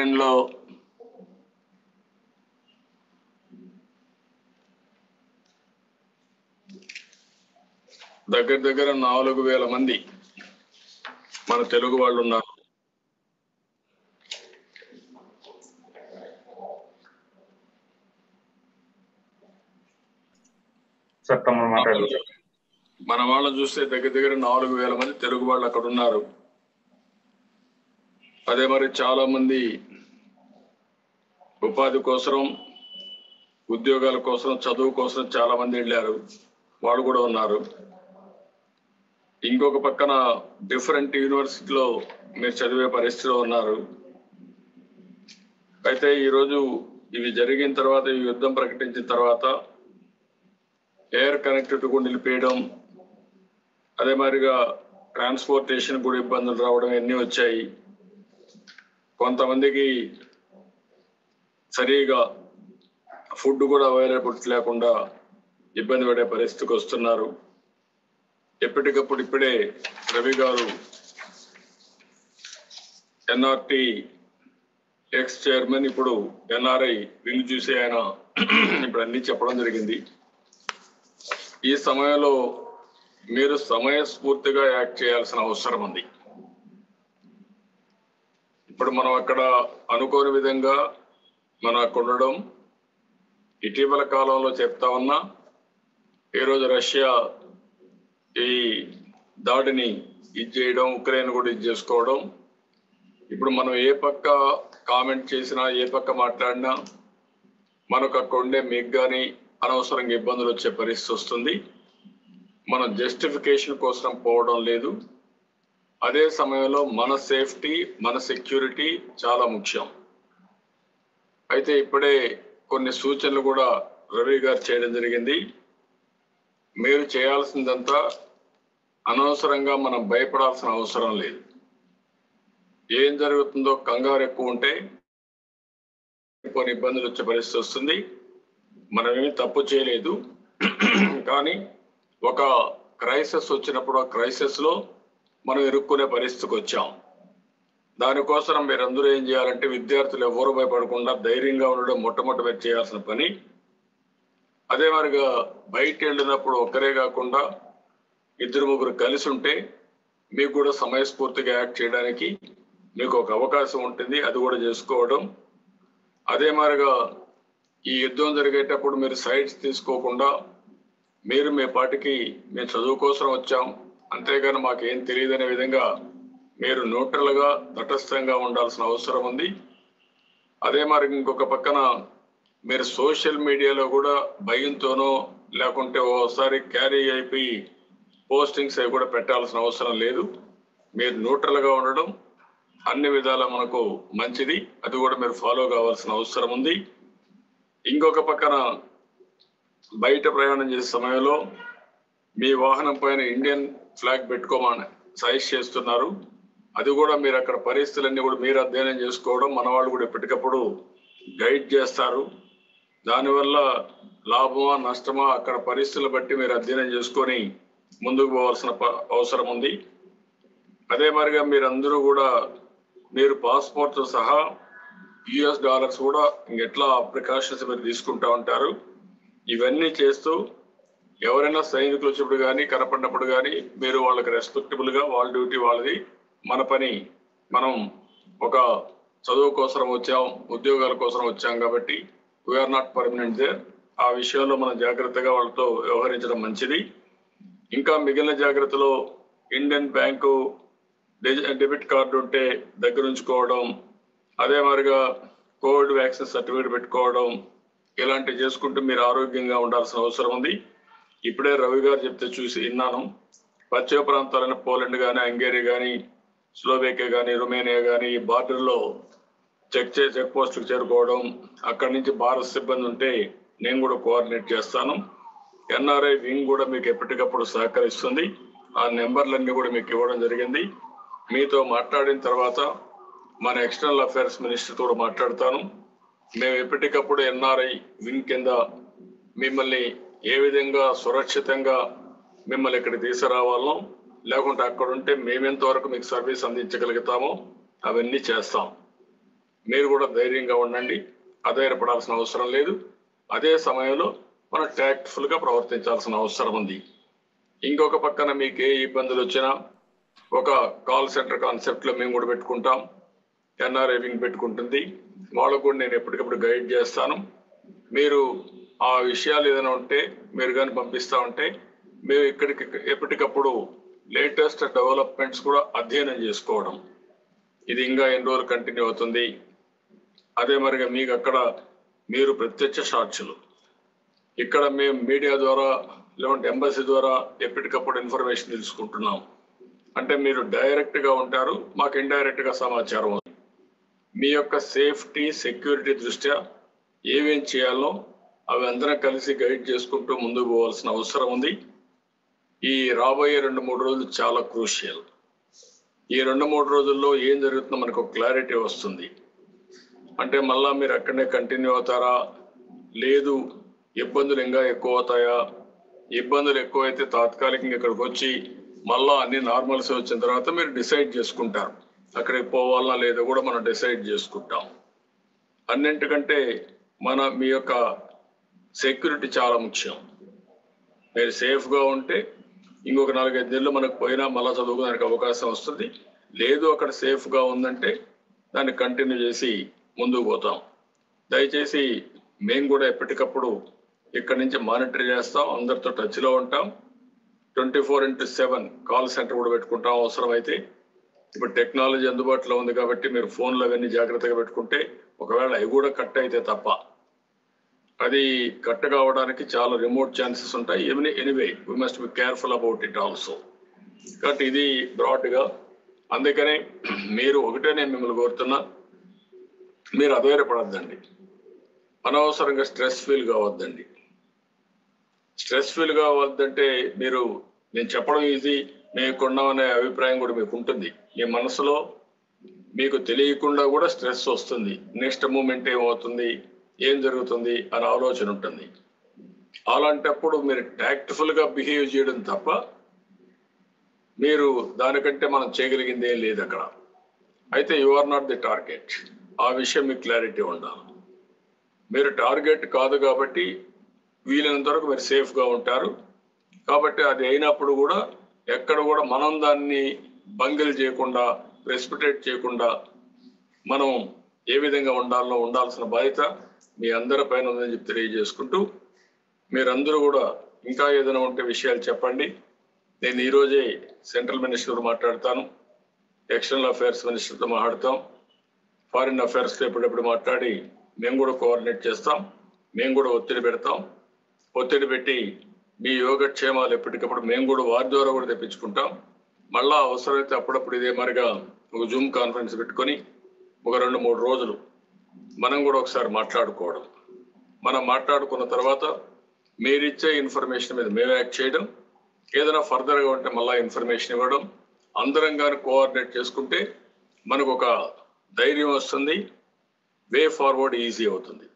Ukraine లో దగ్గర దగ్గర నాలుగు వేల మంది మన తెలుగు వాళ్ళు ఉన్నారు సార్ తమ మాట్లాడారు సార్ మన వాళ్ళని చూస్తే దగ్గర దగ్గర నాలుగు వేల మంది తెలుగు వాళ్ళు అక్కడ ఉన్నారు అదే మరి చాలా మంది ఉపాధి కోసం ఉద్యోగాల కోసం చదువు కోసం చాలా మంది వెళ్ళారు వాళ్ళు కూడా ఉన్నారు ఇంకొక పక్కన డిఫరెంట్ యూనివర్సిటీలో మీరు చదివే పరిస్థితిలో ఉన్నారు అయితే ఈరోజు ఇవి జరిగిన తర్వాత ఈ యుద్ధం ప్రకటించిన తర్వాత ఎయిర్ కనెక్టివిటీ కూడా నిలిపేయడం అదే మాదిరిగా ట్రాన్స్పోర్టేషన్ కూడా ఇబ్బందులు రావడం ఎన్ని వచ్చాయి కొంతమందికి సరిగా ఫుడ్ కూడా అవైలబిలిటీ లేకుండా ఇబ్బంది పడే పరిస్థితికి వస్తున్నారు ఎప్పటికప్పుడు ఇప్పుడే రవి గారు ఎన్ఆర్టి ఎక్స్ చైర్మన్ ఇప్పుడు ఎన్ఆర్ఐ వింగ్ చూసి ఆయన ఇప్పుడు అన్ని చెప్పడం జరిగింది ఈ సమయంలో మీరు సమయస్ఫూర్తిగా యాక్ట్ చేయాల్సిన అవసరం ఉంది ఇప్పుడు మనం అక్కడ అనుకోని విధంగా మనం అక్కడ ఉండడం ఇటీవల కాలంలో చెప్తా ఉన్నా ఈరోజు రష్యా ఈ దాడిని ఇది చేయడం ఉక్రెయిన్ కూడా ఇది చేసుకోవడం ఇప్పుడు మనం ఏ పక్క కామెంట్ చేసినా ఏ పక్క మాట్లాడినా మనకు అక్కడ ఉండే మీకు కానీ అనవసరంగా ఇబ్బందులు వచ్చే పరిస్థితి వస్తుంది మనం జస్టిఫికేషన్ కోసం పోవడం లేదు అదే సమయంలో మన సేఫ్టీ మన సెక్యూరిటీ చాలా ముఖ్యం అయితే ఇప్పుడే కొన్ని సూచనలు కూడా రవి గారు చేయడం జరిగింది మీరు చేయాల్సిందంతా అనవసరంగా మనం భయపడాల్సిన అవసరం లేదు ఏం జరుగుతుందో కంగారు ఎక్కువ ఉంటే కొన్ని ఇబ్బందులు వచ్చే పరిస్థితి వస్తుంది మనమేమి తప్పు చేయలేదు కానీ ఒక క్రైసిస్ వచ్చినప్పుడు ఆ క్రైసిస్ లో మనం ఇరుక్కునే పరిస్థితికి వచ్చాం దానికోసం మీరందరూ ఏం చేయాలంటే విద్యార్థులు ఎవరు భయపడకుండా ధైర్యంగా ఉండడం మొట్టమొదటి మీరు చేయాల్సిన పని అదే మరిగా బయట వెళ్ళినప్పుడు ఒక్కరే కాకుండా ఇద్దరు ముగ్గురు కలిసి ఉంటే మీకు కూడా సమయస్ఫూర్తిగా యాక్ట్ చేయడానికి మీకు ఒక అవకాశం ఉంటుంది అది కూడా చేసుకోవడం అదే మాదిరిగా ఈ యుద్ధం జరిగేటప్పుడు మీరు సైడ్స్ తీసుకోకుండా మీరు మీ పాటికి మేము చదువు కోసం వచ్చాం అంతేగాని మాకేం తెలియదనే విధంగా మీరు న్యూట్రల్ గా తటస్థంగా ఉండాల్సిన అవసరం ఉంది అదే మరి ఇంకొక పక్కన మీరు సోషల్ మీడియాలో కూడా భయంతోనో లేకుంటే ఓసారి క్యారీ అయిపోయి పోస్టింగ్స్ అవి కూడా పెట్టాల్సిన అవసరం లేదు మీరు న్యూట్రల్ గా ఉండడం అన్ని విధాలా మనకు మంచిది అది కూడా మీరు ఫాలో కావాల్సిన అవసరం ఉంది ఇంకొక పక్కన బయట ప్రయాణం చేసే సమయంలో మీ వాహనం పైన ఇండియన్ ఫ్లాగ్ పెట్టుకోమని సజెస్ట్ చేస్తున్నారు అది కూడా మీరు అక్కడ పరిస్థితులన్నీ కూడా మీరు అధ్యయనం చేసుకోవడం మన వాళ్ళు కూడా ఎప్పటికప్పుడు గైడ్ చేస్తారు దానివల్ల లాభమా నష్టమా అక్కడ పరిస్థితులు బట్టి మీరు అధ్యయనం చేసుకొని ముందుకు పోవాల్సిన ప- అవసరం ఉంది అదే మరిగా మీరందరూ కూడా మీరు పాస్పోర్ట్ సహా యుఎస్ డాలర్స్ కూడా ఎట్లా ప్రికాషన్స్ మీరు తీసుకుంటా ఉంటారు ఇవన్నీ చేస్తూ ఎవరైనా సైనికులు వచ్చినప్పుడు కానీ కనపడినప్పుడు కానీ మీరు వాళ్ళకి రెస్పెక్టబుల్ గా వాళ్ళ డ్యూటీ వాళ్ళది మన పని మనం ఒక చదువు కోసం వచ్చాం ఉద్యోగాల కోసం వచ్చాం కాబట్టి వీఆర్ నాట్ పర్మనెంట్ దేర్ ఆ విషయంలో మనం జాగ్రత్తగా వాళ్ళతో వ్యవహరించడం మంచిది ఇంకా మిగిలిన జాగ్రత్తలో ఇండియన్ బ్యాంకు డెజి- డెబిట్ కార్డు ఉంటే దగ్గర ఉంచుకోవడం అదే మాదిరిగా కోవిడ్ వ్యాక్సిన్ సర్టిఫికేట్ పెట్టుకోవడం ఇలాంటివి చేసుకుంటూ మీరు ఆరోగ్యంగా ఉండాల్సిన అవసరం ఉంది ఇప్పుడే రవి గారు చెప్తే చూసి విన్నాను పశ్చిమ ప్రాంతాలైన పోలాండ్ కానీ హంగేరీ కానీ స్లోవేకియా కానీ రొమేనియా కానీ ఈ బార్డర్లో చెక్ చే చెక్ పోస్టుకు చేరుకోవడం అక్కడి నుంచి భారత్ సిబ్బంది ఉంటే నేను కూడా కోఆర్డినేట్ చేస్తాను ఎన్ఆర్ఐ వింగ్ కూడా మీకు ఎప్పటికప్పుడు సహకరిస్తుంది ఆ నెంబర్లన్నీ కూడా మీకు ఇవ్వడం జరిగింది మీతో మాట్లాడిన తర్వాత మన ఎక్స్టర్నల్ అఫైర్స్ మినిస్టర్ కూడా మాట్లాడతాను మేము ఎప్పటికప్పుడు ఎన్ఆర్ఐ వింగ్ కింద మిమ్మల్ని ఏ విధంగా సురక్షితంగా మిమ్మల్ని ఇక్కడ తీసుకురావాలనో లేకుంటే అక్కడ ఉంటే మేమెంత వరకు మీకు సర్వీస్ అందించగలుగుతామో అవన్నీ చేస్తాం మీరు కూడా ధైర్యంగా ఉండండి అధైర్యపడాల్సిన అవసరం లేదు అదే సమయంలో మనం tactful గా ప్రవర్తించాల్సిన అవసరం ఉంది ఇంకొక పక్కన మీకు ఏ ఇబ్బందులు వచ్చినా ఒక కాల్ సెంటర్ కాన్సెప్ట్ లో మేము కూడా పెట్టుకుంటాం ఎన్ఆర్ఐ వింగ్ పెట్టుకుంటుంది వాళ్ళకు కూడా నేను ఎప్పటికప్పుడు గైడ్ చేస్తాను మీరు ఆ విషయాలు ఏదైనా ఉంటే మీరు కానీ పంపిస్తా ఉంటే మేము ఇక్కడికి ఎప్పటికప్పుడు లేటెస్ట్ డెవలప్మెంట్స్ కూడా అధ్యయనం చేసుకోవడం ఇది ఇంకా ఎన్ని రోజులు కంటిన్యూ అవుతుంది అదే మరిగా మీకు అక్కడ మీరు ప్రత్యక్ష సాక్షులు ఇక్కడ మేము మీడియా ద్వారా లేదంటే ఎంబసీ ద్వారా ఎప్పటికప్పుడు ఇన్ఫర్మేషన్ తెలుసుకుంటున్నాం అంటే మీరు డైరెక్ట్ గా ఉంటారు మాకు ఇండైరెక్ట్ గా సమాచారం ఉంది. మీ యొక్క సేఫ్టీ సెక్యూరిటీ దృష్ట్యా ఏమేం చేయాలో అవి అందరం కలిసి గైడ్ చేసుకుంటూ ముందుకు పోవాల్సిన అవసరం ఉంది ఈ రాబోయే రెండు మూడు రోజులు చాలా క్రూషియల్ ఈ రెండు మూడు రోజుల్లో ఏం జరుగుతుందో మనకు క్లారిటీ వస్తుంది అంటే మళ్ళా మీరు అక్కడనే కంటిన్యూ అవుతారా లేదు ఇబ్బందులు ఇంకా ఎక్కువ అవుతాయా ఇబ్బందులు ఎక్కువైతే తాత్కాలికంగా ఇక్కడికి వచ్చి మళ్ళా అన్ని నార్మల్స్ వచ్చిన తర్వాత మీరు డిసైడ్ చేసుకుంటారు అక్కడికి పోవాలా లేదో కూడా మనం డిసైడ్ చేసుకుంటాం అన్నింటికంటే మన మీ యొక్క సెక్యూరిటీ చాలా ముఖ్యం మీరు సేఫ్ గా ఉంటే ఇంకొక నాలుగైదు నెలలు మనకు పోయినా మళ్ళా చదువుకోవడానికి అవకాశం వస్తుంది లేదు అక్కడ సేఫ్ గా ఉందంటే దాన్ని కంటిన్యూ చేసి ముందుకు పోతాం దయచేసి మేము కూడా ఎప్పటికప్పుడు ఇక్కడి నుంచి మానిటర్ చేస్తాం అందరితో టచ్ లో ఉంటాం twenty four into seven call centre కూడా పెట్టుకుంటాం అవసరమైతే ఇప్పుడు టెక్నాలజీ అందుబాటులో ఉంది కాబట్టి మీరు ఫోన్లు అవన్నీ జాగ్రత్తగా పెట్టుకుంటే ఒకవేళ అవి కూడా కట్ అయితే తప్ప అది కట్ కావడానికి చాలా రిమోట్ ఛాన్సెస్ ఉంటాయి any anyway we must be careful about it also కాబట్టి ఇది బ్రాడ్ గా అందుకనే మీరు ఒకటే నేను మిమ్మల్ని కోరుతున్నా మీరు అధైర్యపడద్దండి అనవసరంగా స్ట్రెస్ ఫీల్ కావద్దండి స్ట్రెస్ ఫీల్ కావద్దంటే మీరు నేను చెప్పడం ఈజీ మేము కొన్నామనే అభిప్రాయం కూడా మీకు ఉంటుంది మీ మనసులో మీకు తెలియకుండా కూడా స్ట్రెస్ వస్తుంది నెక్స్ట్ మూమెంట్ ఏమవుతుంది ఏం జరుగుతుంది అనే ఆలోచన ఉంటుంది అలాంటప్పుడు మీరు టాక్ట్ఫుల్ గా బిహేవ్ చేయడం తప్ప మీరు దానికంటే మనం చేయగలిగింది ఏం లేదు అక్కడ అయితే you are not the target ఆ విషయం మీకు క్లారిటీ ఉండాలి మీరు టార్గెట్ కాదు కాబట్టి వీలైనంత వరకు మీరు సేఫ్ గా ఉంటారు కాబట్టి అది అయినప్పుడు కూడా ఎక్కడ కూడా మనం దాన్ని బంగిల్ చేయకుండా రెస్పిటేట్ చేయకుండా మనం ఏ విధంగా ఉండాలో ఉండాల్సిన బాధ్యత మీ అందరి పైన ఉందని చెప్పి తెలియజేసుకుంటూ మీరందరూ కూడా ఇంకా ఏదైనా ఉంటే విషయాలు చెప్పండి నేను ఈ రోజే సెంట్రల్ మినిస్టర్ మాట్లాడతాను ఎక్స్టర్నల్ అఫైర్స్ మినిస్టర్తో మాట్లాడతాం ఫారిన్ అఫైర్స్ ఎప్పుడెప్పుడు మాట్లాడి మేము కూడా కోఆర్డినేట్ చేస్తాం మేము కూడా ఒత్తిడి పెడతాం ఒత్తిడి పెట్టి మీ యోగక్షేమాలు ఎప్పటికప్పుడు మేము కూడా వారి ద్వారా కూడా తెప్పించుకుంటాం మళ్ళా అవసరమైతే అప్పుడప్పుడు ఇదే మరిగా ఒక జూమ్ కాన్ఫరెన్స్ పెట్టుకొని ఒక రెండు మూడు రోజులు మనం కూడా ఒకసారి మాట్లాడుకోవడం మనం మాట్లాడుకున్న తర్వాత మీరిచ్చే ఇన్ఫర్మేషన్ మీద మేము యాక్ట్ చేయడం ఏదైనా ఫర్దర్గా ఉంటే మళ్ళా ఇన్ఫర్మేషన్ ఇవ్వడం అందరం కానీ కోఆర్డినేట్ చేసుకుంటే మనకు ఒక ధైర్యం వస్తుంది వే ఫార్వర్డ్ ఈజీ అవుతుంది